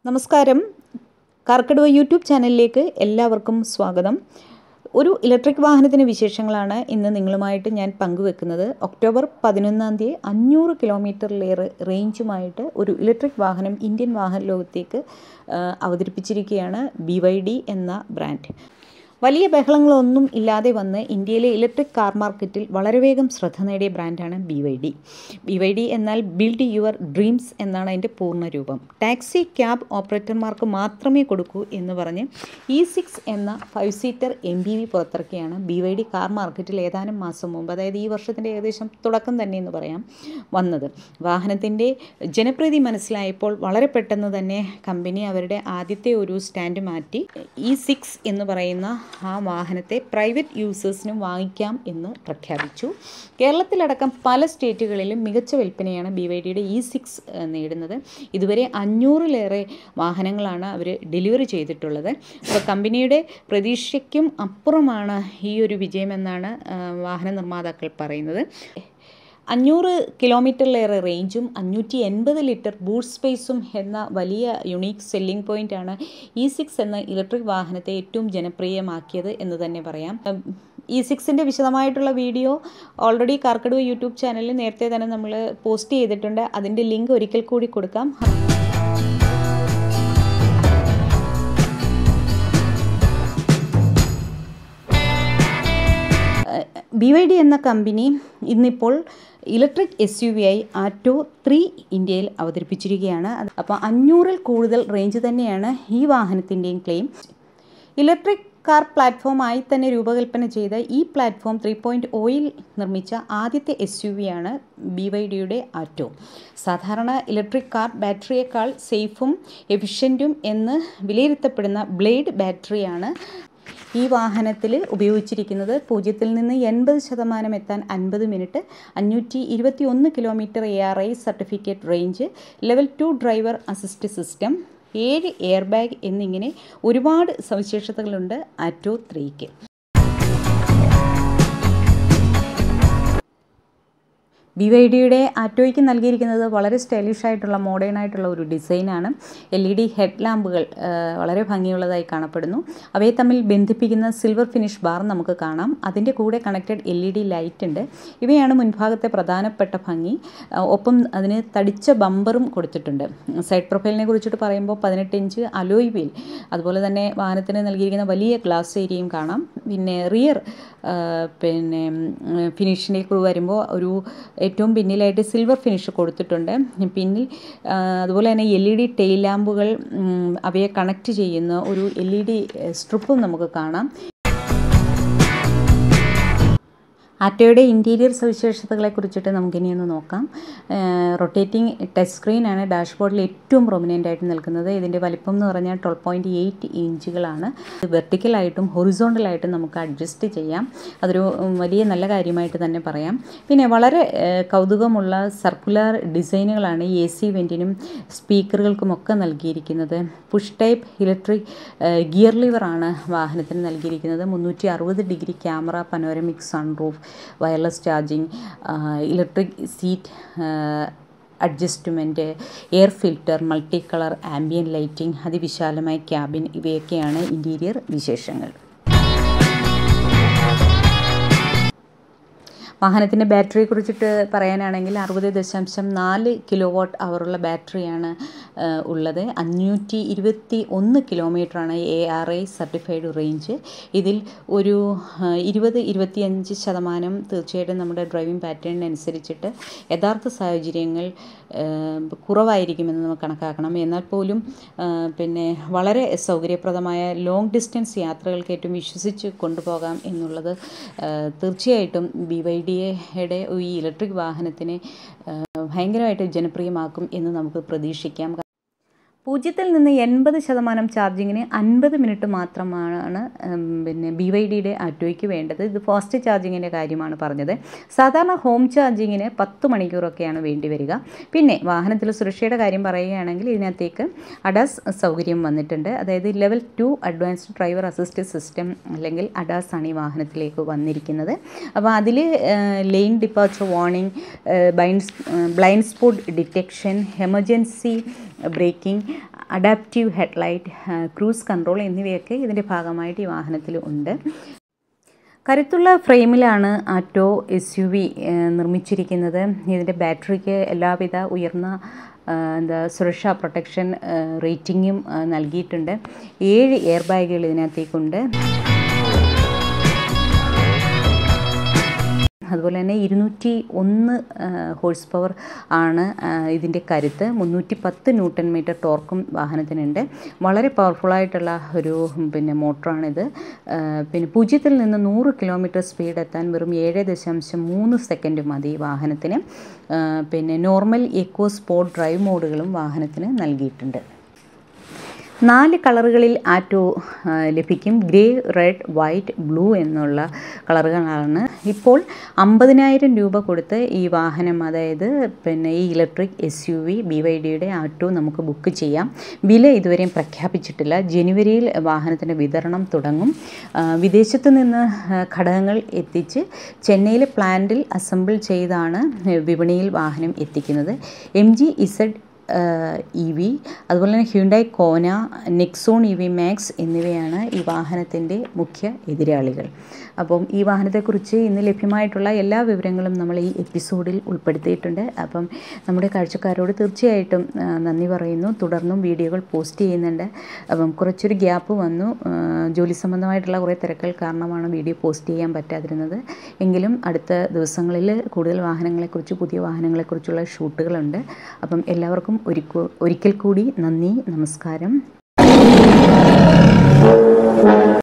നമസ്കാരം കാർക്കടുവ യൂട്യൂബ് ചാനലിലേക്ക് എല്ലാവർക്കും സ്വാഗതം ഒരു ഇലക്ട്രിക് വാഹനത്തിൻ്റെ വിശേഷങ്ങളാണ് ഇന്ന് നിങ്ങളുമായിട്ട് ഞാൻ പങ്കുവെക്കുന്നത് ഒക്ടോബർ പതിനൊന്നാം തീയതി അഞ്ഞൂറ് കിലോമീറ്ററിലേറെ റേഞ്ചുമായിട്ട് ഒരു ഇലക്ട്രിക് വാഹനം ഇന്ത്യൻ വാഹന ലോകത്തേക്ക് ആ, അവതരിപ്പിച്ചിരിക്കുകയാണ് ബി വൈ ഡി എന്ന ബ്രാൻഡ് വലിയ ബഹളങ്ങളൊന്നും ഇല്ലാതെ വന്ന് ഇന്ത്യയിലെ ഇലക്ട്രിക് കാർ മാർക്കറ്റിൽ വളരെ വേഗം ശ്രദ്ധ നേടിയ ബ്രാൻഡാണ് B Y D B Y D എന്നാൽ ബിൽഡ് യുവർ ഡ്രീംസ് എന്നാണ് അതിൻ്റെ പൂർണ്ണരൂപം ടാക്സി ക്യാബ് ഓപ്പറേറ്റർമാർക്ക് മാത്രമേ കൊടുക്കൂ എന്ന് പറഞ്ഞ് ഇ സിക്സ് എന്ന five seater M B V പുറത്തിറക്കിയാണ് ബി വൈ ഡി കാർ മാർക്കറ്റിൽ ഏതാനും മാസം മുമ്പ് അതായത് ഈ വർഷത്തിൻ്റെ ഏകദേശം തുടക്കം തന്നെ എന്ന് പറയാം വന്നത് വാഹനത്തിൻ്റെ ജനപ്രീതി മനസ്സിലായപ്പോൾ വളരെ പെട്ടെന്ന് തന്നെ കമ്പനി അവരുടെ ആദ്യത്തെ ഒരു സ്റ്റാൻഡ് മാറ്റി ഇ സിക്സ് എന്ന് പറയുന്ന ആ വാഹനത്തെ പ്രൈവറ്റ് യൂസേഴ്സിനും വാങ്ങിക്കാം എന്ന് പ്രഖ്യാപിച്ചു കേരളത്തിലടക്കം പല സ്റ്റേറ്റുകളിലും മികച്ച വിൽപ്പനയാണ് ബി വൈ ഡിയുടെ ഇ സിക്സ് നേടുന്നത് ഇതുവരെ അഞ്ഞൂറിലേറെ വാഹനങ്ങളാണ് അവർ ഡെലിവറി ചെയ്തിട്ടുള്ളത് അപ്പോൾ കമ്പനിയുടെ പ്രതീക്ഷയ്ക്കും അപ്പുറമാണ് ഈ ഒരു വിജയമെന്നാണ് ആ, വാഹന നിർമ്മാതാക്കൾ പറയുന്നത് അഞ്ഞൂറ് കിലോമീറ്ററിലേറെ റേഞ്ചും അഞ്ഞൂറ്റി എൺപത് ലിറ്റർ ബൂട്ട് സ്പേസും എന്ന വലിയ യുണീക്ക് സെല്ലിംഗ് പോയിൻ്റാണ് ഇ സിക്സ് എന്ന ഇലക്ട്രിക് വാഹനത്തെ ഏറ്റവും ജനപ്രിയമാക്കിയത് എന്ന് തന്നെ പറയാം ഇ സിക്സിൻ്റെ വിശദമായിട്ടുള്ള വീഡിയോ ഓൾറെഡി കാർക്കടുവ യൂട്യൂബ് ചാനലിൽ നേരത്തെ തന്നെ നമ്മൾ പോസ്റ്റ് ചെയ്തിട്ടുണ്ട് അതിൻ്റെ ലിങ്ക് ഒരിക്കൽ കൂടി കൊടുക്കാം ബി വൈ ഡി എന്ന കമ്പനി ഇന്നിപ്പോൾ ഇലക്ട്രിക് എസ് യു വി ആയി ആറ്റോ ത്രീ ഇന്ത്യയിൽ അവതരിപ്പിച്ചിരിക്കുകയാണ് അത് അപ്പോൾ അഞ്ഞൂറിൽ കൂടുതൽ റേഞ്ച് തന്നെയാണ് ഈ വാഹനത്തിൻ്റെയും ക്ലെയിം ഇലക്ട്രിക് കാർ പ്ലാറ്റ്ഫോമായി തന്നെ രൂപകൽപ്പന ചെയ്ത ഈ പ്ലാറ്റ്ഫോം ത്രീ പോയിൻറ്റ് ഓയിൽ നിർമ്മിച്ച ആദ്യത്തെ എസ് യു വി ആണ് ബി വൈ ഡിയുടെ ആറ്റോ സാധാരണ ഇലക്ട്രിക് കാർ ബാറ്ററിയേക്കാൾ സേഫും എഫിഷ്യൻറ്റും എന്ന് വിലയിരുത്തപ്പെടുന്ന ബ്ലേഡ് ബാറ്ററിയാണ് ഈ വാഹനത്തിൽ ഉപയോഗിച്ചിരിക്കുന്നത് പൂജ്യത്തിൽ നിന്ന് എൺപത് ശതമാനം എത്താൻ അൻപത് മിനിറ്റ് അഞ്ഞൂറ്റി ഇരുപത്തി ഒന്ന് kilometre A R I certificate range level two driver assist system ഏഴ് എയർ ബാഗ് എന്നിങ്ങനെ ഒരുപാട് സവിശേഷതകളുണ്ട് ആറ്റോ ത്രീക്ക് ബി വൈ ഡിയുടെ ആറ്റോയ്ക്ക് നൽകിയിരിക്കുന്നത് വളരെ സ്റ്റൈലിഷ് ആയിട്ടുള്ള മോഡേൺ ആയിട്ടുള്ള ഒരു ഡിസൈനാണ് എൽ ഇ ഡി ഹെഡ് ലാമ്പുകൾ ആ, വളരെ ഭംഗിയുള്ളതായി കാണപ്പെടുന്നു അവയെ തമ്മിൽ ബന്ധിപ്പിക്കുന്ന സിൽവർ ഫിനിഷ് ബാർ നമുക്ക് കാണാം അതിൻ്റെ കൂടെ connected L E D light ഉണ്ട് ഇവയാണ് മുൻഭാഗത്തെ പ്രധാനപ്പെട്ട ഭംഗി ആ, ഒപ്പം അതിന് തടിച്ച ബമ്പറും കൊടുത്തിട്ടുണ്ട് സൈഡ് പ്രൊഫൈലിനെ കുറിച്ചിട്ട് പറയുമ്പോൾ പതിനെട്ട് ഇഞ്ച് അലോയ് വീൽ അതുപോലെ തന്നെ വാഹനത്തിന് നൽകിയിരിക്കുന്ന വലിയ ഗ്ലാസ് ഏരിയയും കാണാം പിന്നെ റിയർ പിന്നെ ഫിനിഷിലേക്ക് വരുമ്പോൾ ഒരു ഏറ്റവും പിന്നിലായിട്ട് സിൽവർ ഫിനിഷ് കൊടുത്തിട്ടുണ്ട് പിന്നിൽ ആ, അതുപോലെ തന്നെ എൽ ഇ ഡി ടെയിൽ ലാമ്പുകൾ ഉം, അവയെ കണക്ട് ചെയ്യുന്ന ഒരു എൽ ഇ ഡി സ്ട്രിപ്പും നമുക്ക് കാണാം ആറ്റോയുടെ ഇൻറ്റീരിയർ സവിശേഷതകളെ കുറിച്ചിട്ട് നമുക്കിനി ഒന്ന് നോക്കാം റൊട്ടേറ്റിംഗ് ടച്ച് സ്ക്രീനാണ് ഡാഷ്ബോർഡിൽ ഏറ്റവും പ്രൊമിനൻ്റ് ആയിട്ട് നിൽക്കുന്നത് ഇതിൻ്റെ വലിപ്പം എന്ന് പറഞ്ഞാൽ ട്വൽവ് പോയിൻറ്റ് എയ്റ്റ് ഇഞ്ചുകളാണ് ഇത് വെർട്ടിക്കലായിട്ടും ഹൊറിസോണ്ടലായിട്ടും നമുക്ക് അഡ്ജസ്റ്റ് ചെയ്യാം അതൊരു ഉം, വലിയ നല്ല കാര്യമായിട്ട് തന്നെ പറയാം പിന്നെ വളരെ ഏഹ്, കൗതുകമുള്ള സർക്കുലർ ഡിസൈനുകളാണ് എ സി വെൻറ്റിനും സ്പീക്കറുകൾക്കുമൊക്കെ നൽകിയിരിക്കുന്നത് പുഷ് ടൈപ്പ് ഇലക്ട്രിക് ഗിയർ ലിവറാണ് വാഹനത്തിന് നൽകിയിരിക്കുന്നത് മുന്നൂറ്റി അറുപത് degree camera panoramic sunroof wireless charging electric seat adjustment air filter multi colour ambient lighting അതിവിശാലമായ ക്യാബിൻ ഇവയൊക്കെയാണ് ഇൻറ്റീരിയർ വിശേഷങ്ങൾ വാഹനത്തിൻ്റെ ബാറ്ററിയെ കുറിച്ചിട്ട് പറയാനാണെങ്കിൽ അറുപത് ദശാംശം നാല് കിലോ വാട്ട് അവറുള്ള ബാറ്ററിയാണ് ആ, ഉള്ളത് അഞ്ഞൂറ്റി ഇരുപത്തി ഒന്ന് കിലോമീറ്ററാണ് A R I certified range ഇതിൽ ഒരു ആ, ഇരുപത് ഇരുപത്തിയഞ്ച് ശതമാനം തീർച്ചയായിട്ടും നമ്മുടെ ഡ്രൈവിംഗ് പാറ്റേണിനനുസരിച്ചിട്ട് യഥാർത്ഥ സാഹചര്യങ്ങൾ ആ, കുറവായിരിക്കുമെന്ന് നമുക്ക് കണക്കാക്കണം എന്നാൽ പോലും ആ, പിന്നെ വളരെ സൗകര്യപ്രദമായ ലോങ് ഡിസ്റ്റൻസ് യാത്രകൾക്ക് ഏറ്റവും വിശ്വസിച്ച് കൊണ്ടുപോകാം എന്നുള്ളത് ആ, തീർച്ചയായിട്ടും ബി വൈ ഡിയുടെ ഈ ഇലക്ട്രിക് വാഹനത്തിനെ ആ, ഭയങ്കരമായിട്ട് ജനപ്രിയമാക്കും എന്ന് നമുക്ക് പ്രതീക്ഷിക്കാം പൂജ്യത്തിൽ നിന്ന് എൺപത് ശതമാനം ചാർജിങ്ങിന് അൻപത് മിനിറ്റ് മാത്രമാണ് ഉം, പിന്നെ ബി വൈ ഡിയുടെ ആറ്റോയ്ക്ക് വേണ്ടത് ഇത് ഫാസ്റ്റ് ചാർജിങ്ങിൻ്റെ കാര്യമാണ് പറഞ്ഞത് സാധാരണ ഹോം ചാർജിങ്ങിന് പത്ത് മണിക്കൂറൊക്കെയാണ് വേണ്ടി വരിക പിന്നെ വാഹനത്തിൽ സുരക്ഷയുടെ കാര്യം പറയുകയാണെങ്കിൽ ഇതിനകത്തേക്ക് അഡാസ് സൗകര്യം വന്നിട്ടുണ്ട് അതായത് level two advanced driver assist system അല്ലെങ്കിൽ അഡാസ് ആണ് ഈ വാഹനത്തിലേക്ക് വന്നിരിക്കുന്നത് അപ്പോൾ അതിൽ lane departure warning blind blind spot detection emergency braking adaptive headlight cruise control എന്നിവയൊക്കെ ഇതിൻ്റെ ഭാഗമായിട്ട് ഈ വാഹനത്തിൽ ഉണ്ട് കരുത്തുള്ള ഫ്രെയിമിലാണ് ആറ്റോ എസ് യു വി നിർമ്മിച്ചിരിക്കുന്നത് ഇതിൻ്റെ ബാറ്ററിക്ക് എല്ലാവിധ ഉയർന്ന എന്താ സുരക്ഷാ പ്രൊട്ടക്ഷൻ റേറ്റിങ്ങും നൽകിയിട്ടുണ്ട് ഏഴ് എയർ ബാഗുകൾ ഇതിനകത്തേക്കുണ്ട് അതുപോലെ തന്നെ ഇരുന്നൂറ്റി ഒന്ന് ഹോഴ്സ് പവർ ആണ് ഇതിൻ്റെ കരുത്ത് മുന്നൂറ്റി പത്ത് ന്യൂട്ടൺ മീറ്റർ ടോർക്കും വാഹനത്തിനുണ്ട് വളരെ പവർഫുള്ളായിട്ടുള്ള ഒരു പിന്നെ മോട്ടറാണിത് പിന്നെ പൂജ്യത്തിൽ നിന്ന് നൂറ് കിലോമീറ്റർ സ്പീഡ് എത്താൻ വെറും ഏഴ് ദശാംശം മൂന്ന് സെക്കൻഡ് മതി വാഹനത്തിന് പിന്നെ നോർമൽ എക്കോ സ്പോർട്ട് ഡ്രൈവ് മോഡുകളും വാഹനത്തിന് നൽകിയിട്ടുണ്ട് നാല് കളറുകളിൽ ആറ്റോ ലഭിക്കും ഗ്രേ റെഡ് വൈറ്റ് ബ്ലൂ എന്നുള്ള കളറുകളാണ് ഇപ്പോൾ അമ്പതിനായിരം രൂപ കൊടുത്ത് ഈ വാഹനം അതായത് പിന്നെ ഈ electric S U V B Y ഡിയുടെ ആറ്റോ നമുക്ക് ബുക്ക് ചെയ്യാം വില ഇതുവരെയും പ്രഖ്യാപിച്ചിട്ടില്ല ജനുവരിയിൽ വാഹനത്തിൻ്റെ വിതരണം തുടങ്ങും വിദേശത്ത് നിന്ന് ഘടകങ്ങൾ എത്തിച്ച് ചെന്നൈയിലെ പ്ലാന്റിൽ അസംബിൾ ചെയ്താണ് വിപണിയിൽ വാഹനം എത്തിക്കുന്നത് M G Z E V അതുപോലെ തന്നെ Hyundai Kona Nexon E V Max എന്നിവയാണ് ഈ വാഹനത്തിൻ്റെ മുഖ്യ എതിരാളികൾ അപ്പം ഈ വാഹനത്തെക്കുറിച്ച് ഇന്ന് ലഭ്യമായിട്ടുള്ള എല്ലാ വിവരങ്ങളും നമ്മൾ ഈ എപ്പിസോഡിൽ ഉൾപ്പെടുത്തിയിട്ടുണ്ട് അപ്പം നമ്മുടെ കാഴ്ചക്കാരോട് തീർച്ചയായിട്ടും നന്ദി പറയുന്നു തുടർന്നും വീഡിയോകൾ പോസ്റ്റ് ചെയ്യുന്നുണ്ട് അപ്പം കുറച്ചൊരു ഗ്യാപ്പ് വന്നു ജോലി സംബന്ധമായിട്ടുള്ള കുറേ തിരക്കുകൾ കാരണമാണ് വീഡിയോ പോസ്റ്റ് ചെയ്യാൻ പറ്റാതിരുന്നത് എങ്കിലും അടുത്ത ദിവസങ്ങളിൽ കൂടുതൽ വാഹനങ്ങളെക്കുറിച്ച് പുതിയ വാഹനങ്ങളെക്കുറിച്ചുള്ള ഷൂട്ടുകളുണ്ട് അപ്പം എല്ലാവർക്കും ഒരിക്കൽ കൂടി നന്ദി നമസ്കാരം